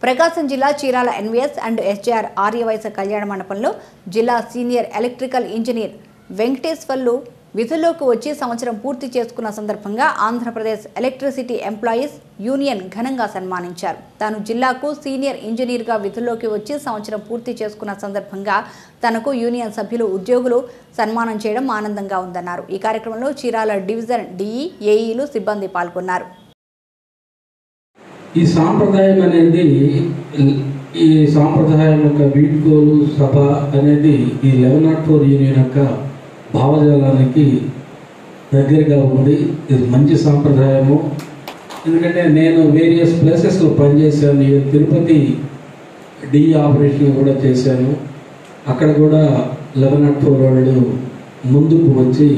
ప్రకాశం జిల్లా Chirala NVS and SJR Aryavysya కళ్యాణ మండపంలో జిల్లా సీనియర్ ఎలక్ట్రికల్ ఇంజనీర్ వెంకటేశ్వర్లు విధుల్లోకి వచ్చి సంవత్సరం పూర్తి చేసుకున్న సందర్భంగా ఆంధ్రప్రదేశ్ ఎలక్ట్రిసిటీ ఎంప్లాయీస్ యూనియన్ ఘనంగా సన్మానించారు తాను జిల్లాకు సీనియర్ ఇంజనీర్గా విధుల్లోకి వచ్చి సంవత్సరం పూర్తి చేసుకున్న సందర్భంగా తనకు యూనియన్ సభ్యులు ఉద్యోగులు సన్మానం చేయడం ఆనందంగా ఉందన్నారు ఈ కార్యక్రమంలో చీరాల డివిజన్ డిఈ ఏఈలు సిబ్బంది పాల్గొన్నారు ఈ సాంప్రదాయం అనేది ఈ సాంప్రదాయం యొక్క వీడ్కోలు సభ అనేది ఈ లెవెన్ నాట్ ఫోర్ యూనియన్ యొక్క భావజాలానికి దగ్గరగా ఉంది ఇది మంచి సాంప్రదాయము ఎందుకంటే నేను వేరియస్ ప్లేసెస్లో పనిచేశాను ఈ తిరుపతి డి ఆపరేషన్ కూడా చేశాను అక్కడ కూడా లెవెన్ నాట్ ఫోర్ వాళ్ళు ముందుకు వచ్చి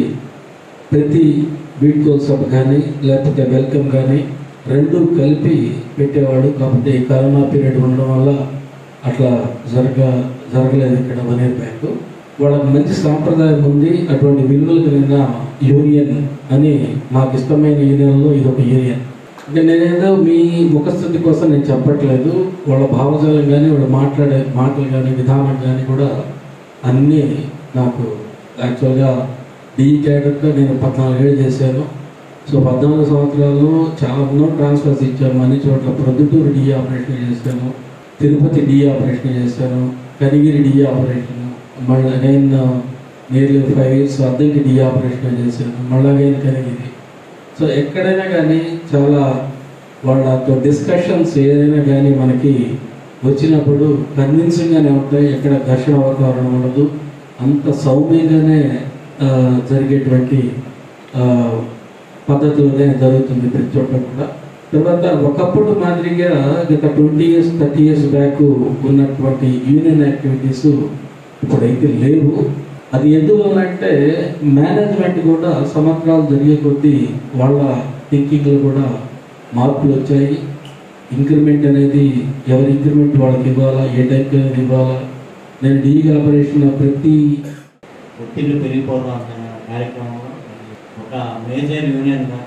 ప్రతి వీడ్కోల్ సభ కానీ లేకపోతే వెల్కమ్ కానీ రెండు కలిపి పెట్టేవాడు కాకపోతే ఈ కరోనా పీరియడ్ ఉండడం వల్ల అట్లా జరగ జరగలేదు ఇక్కడ వనేర్ బ్యాంకు వాళ్ళకి మంచి సాంప్రదాయం ఉంది అటువంటి విలువలు కలిగిన యూనియన్ అని మాకు ఇష్టమైన యూనియన్లో ఇది ఒక యూనియన్ అంటే నేనేదో మీ ముఖస్థితి కోసం నేను చెప్పట్లేదు వాళ్ళ భావజాలం కానీ వాళ్ళు మాట్లాడే మాటలు కానీ విధానం కానీ కూడా అన్నీ నాకు యాక్చువల్గా డిఈ క్యాడర్గా నేను పద్నాలుగేళ్ళు చేశాను సో పద్నాలుగు సంవత్సరాల్లో చాలా ఎన్నో ట్రాన్స్ఫర్స్ ఇచ్చాము అన్ని చోట్ల ప్రొద్దుటూరు డిఈ ఆపరేషన్ చేశాను తిరుపతి డిఈ ఆపరేషన్ చేశాను కనిగిరి డిఈ ఆపరేషన్ మళ్ళీ నేను నియర్లీ ఫైవ్ ఇయర్స్ అద్దెకి డిఈ ఆపరేషన్ చేశాను మళ్ళీ నేను కనిగిరి సో ఎక్కడైనా కానీ చాలా వాళ్ళతో డిస్కషన్స్ ఏదైనా కానీ మనకి వచ్చినప్పుడు కన్విన్సింగ్గానే ఉంటాయి ఎక్కడ ఘర్షణ వాతావరణం ఉండదు అంత సౌమ్యంగానే ఆ, జరిగేటువంటి ఆ, పద్ధతిలోనే జరుగుతుంది ప్రతి చోట కూడా తర్వాత ఒకప్పుడు మాదిరిగా గత twenty years thirty years back ఉన్నటువంటి యూనియన్ యాక్టివిటీస్ ఇప్పుడైతే లేవు అది ఎందువల్ల అంటే మేనేజ్మెంట్ కూడా సంవత్సరాలు జరిగే కొద్దీ వాళ్ళ థింకింగ్లో కూడా మార్పులు వచ్చాయి ఇంక్రిమెంట్ అనేది ఎవరి ఇంక్రిమెంట్ వాళ్ళకి ఇవ్వాలా ఏ టైంకి అనేది ఇవ్వాలా నేను డీ ఆపరేషన్ ప్రతి ఒత్తిళ్లు పెరిగిపోవడం అనే కార్యక్రమంలో ఒక మేజర్ యూనియన్గా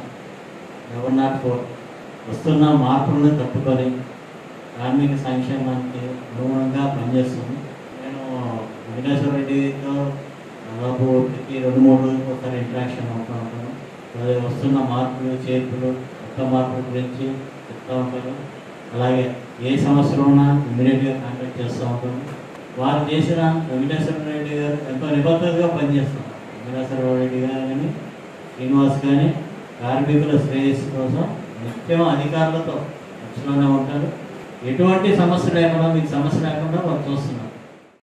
ఎవర్ నాట్ ఫోర్ వస్తున్న మార్పులను తట్టుకొని కార్మిక సంక్షేమానికి అనుగుణంగా పనిచేస్తుంది నేను వెంకటేశ్వర రెడ్డితో దాదాపు ఒకటికి రెండు మూడు రోజులకు ఒకసారి ఇంటరాక్షన్ అవుతూ ఉంటాను అలాగే వస్తున్న మార్పులు చేర్పులు కొత్త మార్పుల గురించి చెప్తూ ఉంటాను అలాగే ఏ సమస్యలు ఉన్నా ఇమీడియట్గా కాంటాక్ట్ చేస్తూ ఉంటాను వారు చేసిన వెంకటేశ్వర రెడ్డి గారు ఎంతో నిబద్ధతగా పనిచేస్తున్నారు వెంకటేశ్వర రెడ్డి గారు కానీ శ్రీనివాస్ కానీ కార్మికుల శ్రేయస్సు కోసం నిత్యం అధికారులతో టచ్లోనే ఉంటారు ఎటువంటి సమస్య లేకుండా మీకు సమస్య లేకుండా ఒక